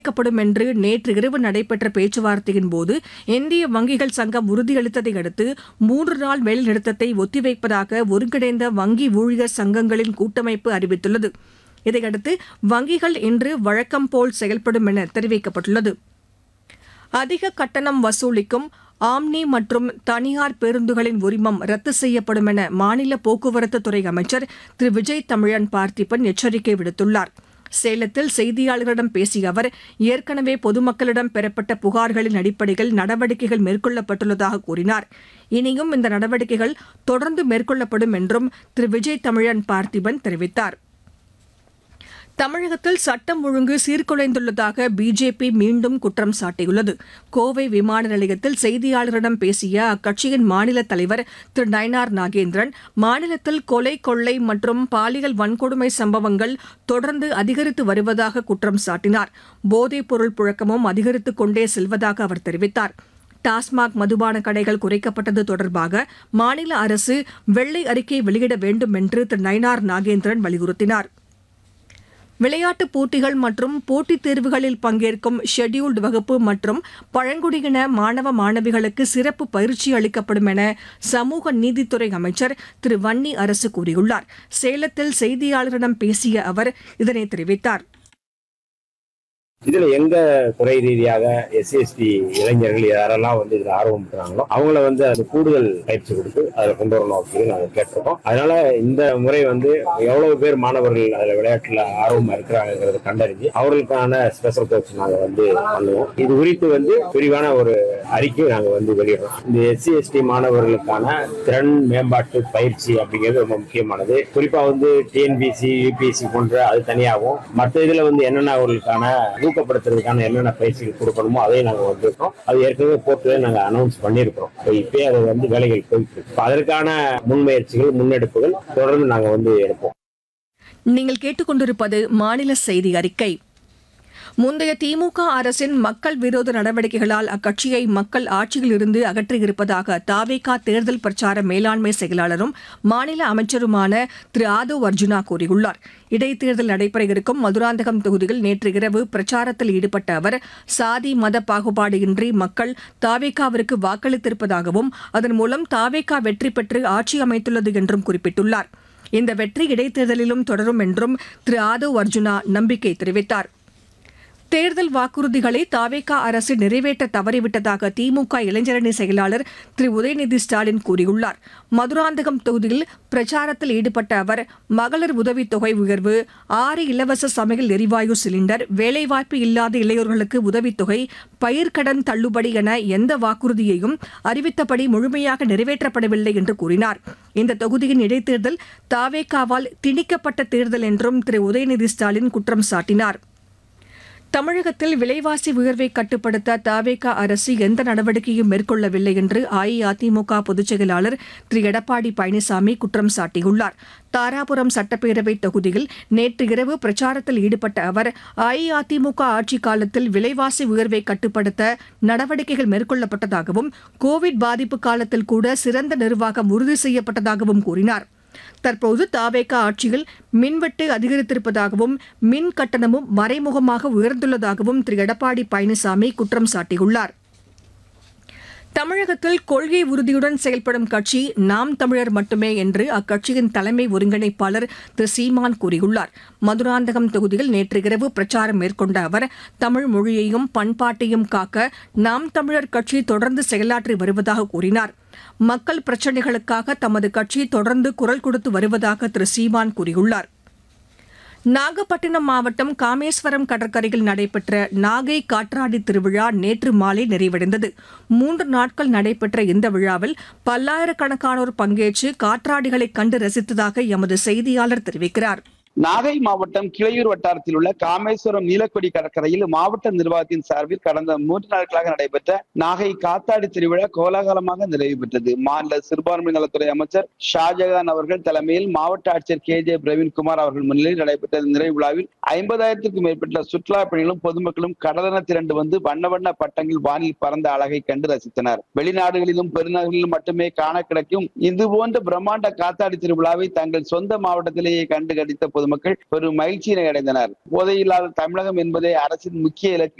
க்கப்படும் என்று நேற்று இரவு நடைபெற்ற பேச்சுவார்த்தையின் போது இந்திய வங்கிகள் சங்கம் உறுதியளித்ததை அடுத்து மூன்று நாள் வேலைநிறுத்தத்தை ஒத்திவைப்பதாக ஒருங்கிணைந்த வங்கி ஊழியர் சங்கங்களின் கூட்டமைப்பு அறிவித்துள்ளது இதையடுத்து வங்கிகள் இன்று வழக்கம் போல் செயல்படும் என தெரிவிக்கப்பட்டுள்ளது அதிக கட்டணம் வசூலிக்கும் ஆம்னி மற்றும் தனியார் பேருந்துகளின் உரிமம் ரத்து செய்யப்படும் என மாநில போக்குவரத்து துறை அமைச்சர் திரு விஜய் தமிழன் பார்த்திபன் எச்சரிக்கை விடுத்துள்ளார் சேலத்தில் செய்தியாளர்களிடம் பேசிய அவர் ஏற்கனவே பொதுமக்களிடம் பெறப்பட்ட புகார்களின் அடிப்படையில் நடவடிக்கைகள் மேற்கொள்ளப்பட்டுள்ளதாக கூறினார் இனியும் இந்த நடவடிக்கைகள் தொடர்ந்து மேற்கொள்ளப்படும் என்றும் திரு விஜய் தமிழன் பார்த்திபன் தெரிவித்தார் தமிழகத்தில் சட்டம் ஒழுங்கு சீர்குலைந்துள்ளதாக பிஜேபி மீண்டும் குற்றம் சாட்டியுள்ளது கோவை விமான நிலையத்தில் செய்தியாளர்களிடம் பேசிய அக்கட்சியின் மாநில தலைவர் திரு நயனார் நாகேந்திரன் மாநிலத்தில் கொலை கொள்ளை மற்றும் பாலியல் வன்கொடுமை சம்பவங்கள் தொடர்ந்து அதிகரித்து வருவதாக குற்றம் சாட்டினார் போதைப் பொருள் புழக்கமும் அதிகரித்துக் கொண்டே செல்வதாக அவர் தெரிவித்தார் டாஸ்மாக் மதுபான கடைகள் குறைக்கப்பட்டது தொடர்பாக மாநில அரசு வெள்ளை அறிக்கை வெளியிட வேண்டும் என்று திரு நயனார் நாகேந்திரன் வலியுறுத்தினார் விளையாட்டுப் போட்டிகள் மற்றும் போட்டித் தேர்வுகளில் பங்கேற்கும் ஷெட்யூல்டு வகுப்பு மற்றும் பழங்குடியின மாணவ மாணவிகளுக்கு சிறப்பு பயிற்சி அளிக்கப்படும் என சமூக நீதித்துறை அமைச்சர் திரு வன்னி அரசு கூறியுள்ளார் சேலத்தில் செய்தியாளர்களிடம் பேசிய அவர் இதனை தெரிவித்தார் இதுல எங்க துறை ரீதியாக எஸ்சி எஸ்டி இளைஞர்கள் யாரெல்லாம் வந்து இதுல ஆர்வம் இருக்கிறாங்களோ அவங்கள வந்து அது கூடுதல் பயிற்சி கொடுத்து அதை கொண்டு வரணும் அப்படின்னு நாங்க கேட்டிருக்கோம் அதனால இந்த முறை வந்து எவ்வளவு பேர் மாணவர்கள் அதுல விளையாட்டுல ஆர்வமா இருக்கிறாங்கிறத கண்டறிஞ்சு அவர்களுக்கான ஸ்பெஷல் கோச் நாங்க வந்து பண்ணுவோம் இது குறித்து வந்து விரிவான ஒரு அறிக்கை நாங்க வந்து வெளியிடுறோம் இந்த எஸ்சி எஸ்டி மாணவர்களுக்கான திறன் மேம்பாட்டு பயிற்சி அப்படிங்கிறது ரொம்ப முக்கியமானது குறிப்பா வந்து டிஎன்பிசி யூபிஎஸ்சி போன்ற அது தனியாகவும் மற்ற இதுல வந்து என்னென்ன அவர்களுக்கான ஊக்கப்படுத்துறதுக்கான என்னென்ன பயிற்சிகள் கொடுக்கணுமோ அதையும் நாங்க வந்திருக்கோம் அது ஏற்கனவே போர்ட்ல நாங்க அனௌன்ஸ் பண்ணியிருக்கிறோம் இப்ப இப்பயே அது வந்து வேலைகள் போயிட்டு இருக்கு இப்ப அதற்கான முன்முயற்சிகள் முன்னெடுப்புகள் தொடர்ந்து நாங்க வந்து எடுப்போம் நீங்கள் கேட்டுக்கொண்டிருப்பது மாநில செய்தி அறிக்கை முந்தைய திமுக அரசின் மக்கள் விரோத நடவடிக்கைகளால் அக்கட்சியை மக்கள் ஆட்சியில் இருந்து அகற்றியிருப்பதாக தாவேகா தேர்தல் பிரச்சார மேலாண்மை செயலாளரும் மாநில அமைச்சருமான திரு ஆதவ் அர்ஜுனா கூறியுள்ளார் இடைத்தேர்தல் நடைபெற இருக்கும் மதுராந்தகம் தொகுதியில் நேற்று இரவு பிரச்சாரத்தில் ஈடுபட்ட அவர் சாதி மத பாகுபாடு இன்றி மக்கள் தாவேகாவிற்கு வாக்களித்திருப்பதாகவும் அதன் மூலம் தாவேகா வெற்றி பெற்று ஆட்சி அமைத்துள்ளது என்றும் குறிப்பிட்டுள்ளார் இந்த வெற்றி இடைத்தேர்தலிலும் தொடரும் என்றும் திரு ஆதவ் அர்ஜுனா நம்பிக்கை தெரிவித்தார் தேர்தல் வாக்குறுதிகளை தாவேகா அரசு நிறைவேற்ற தவறிவிட்டதாக திமுக இளைஞரணி செயலாளர் திரு உதயநிதி ஸ்டாலின் கூறியுள்ளார் மதுராந்தகம் தொகுதியில் பிரச்சாரத்தில் ஈடுபட்ட அவர் மகளிர் உதவித் தொகை உயர்வு ஆறு இலவச சமையல் எரிவாயு சிலிண்டர் வேலைவாய்ப்பு இல்லாத இளையோர்களுக்கு உதவித்தொகை பயிர்க்கடன் தள்ளுபடி என எந்த வாக்குறுதியையும் அறிவித்தபடி முழுமையாக நிறைவேற்றப்படவில்லை என்று கூறினார் இந்த தொகுதியின் இடைத்தேர்தல் தாவேகாவால் திணிக்கப்பட்ட தேர்தல் என்றும் திரு உதயநிதி ஸ்டாலின் குற்றம் சாட்டினார் தமிழகத்தில் விலைவாசி உயர்வை கட்டுப்படுத்த தாவேகா அரசு எந்த நடவடிக்கையும் மேற்கொள்ளவில்லை என்று அஇஅதிமுக பொதுச் செயலாளர் திரு எடப்பாடி பழனிசாமி குற்றம் சாட்டியுள்ளார் தாராபுரம் சட்டப்பேரவை தொகுதியில் நேற்று இரவு பிரச்சாரத்தில் ஈடுபட்ட அவர் அஇஅதிமுக ஆட்சிக் காலத்தில் விலைவாசி உயர்வை கட்டுப்படுத்த நடவடிக்கைகள் மேற்கொள்ளப்பட்டதாகவும் கோவிட் பாதிப்பு காலத்தில் கூட சிறந்த நிர்வாகம் உறுதி செய்யப்பட்டதாகவும் கூறினார் தற்போது தாவேகா ஆட்சியில் மின்வெட்டு அதிகரித்திருப்பதாகவும் மின் கட்டணமும் மறைமுகமாக உயர்ந்துள்ளதாகவும் திரு எடப்பாடி பழனிசாமி குற்றம் சாட்டியுள்ளார் தமிழகத்தில் கொள்கை உறுதியுடன் செயல்படும் கட்சி நாம் தமிழர் மட்டுமே என்று அக்கட்சியின் தலைமை ஒருங்கிணைப்பாளர் திரு சீமான் கூறியுள்ளார் மதுராந்தகம் தொகுதியில் நேற்று இரவு பிரச்சாரம் மேற்கொண்ட அவர் தமிழ் மொழியையும் பண்பாட்டையும் காக்க நாம் தமிழர் கட்சி தொடர்ந்து செயலாற்றி வருவதாக கூறினார் மக்கள் பிரச்சினைகளுக்காக தமது கட்சி தொடர்ந்து குரல் கொடுத்து வருவதாக திரு சீமான் கூறியுள்ளார் நாகப்பட்டினம் மாவட்டம் காமேஸ்வரம் கடற்கரையில் நடைபெற்ற நாகை காற்றாடி திருவிழா நேற்று மாலை நிறைவடைந்தது மூன்று நாட்கள் நடைபெற்ற இந்த விழாவில் பல்லாயிரக்கணக்கானோர் பங்கேற்று காற்றாடிகளை கண்டு ரசித்ததாக எமது செய்தியாளர் தெரிவிக்கிறார் நாகை மாவட்டம் கிளையூர் வட்டாரத்தில் உள்ள காமேஸ்வரம் நீலக்கொடி கடற்கரையில் மாவட்ட நிர்வாகத்தின் சார்பில் கடந்த மூன்று நாட்களாக நடைபெற்ற நாகை காத்தாடி திருவிழா கோலாகலமாக நிறைவு பெற்றது மாநில சிறுபான்மை நலத்துறை அமைச்சர் ஷாஜகான் அவர்கள் தலைமையில் மாவட்ட ஆட்சியர் கே ஜே பிரவீன்குமார் அவர்கள் முன்னிலையில் நடைபெற்ற இந்த நிறைவு விழாவில் ஐம்பதாயிரத்திற்கும் மேற்பட்ட சுற்றுலா பயணிகளும் பொதுமக்களும் கடலென திரண்டு வந்து வண்ண வண்ண பட்டங்கள் வானில் பறந்த அழகை கண்டு ரசித்தனர் வெளிநாடுகளிலும் பெருநகர்களிலும் மட்டுமே காண கிடைக்கும் இது போன்ற பிரம்மாண்ட காத்தாடி திருவிழாவை தங்கள் சொந்த மாவட்டத்திலேயே கண்டு கடித்த பொதுமக்கள் பெரும் மகிழ்ச்சியினை அடைந்தனர் போதையில்லாத தமிழகம் என்பதே அரசின் முக்கிய இலக்கு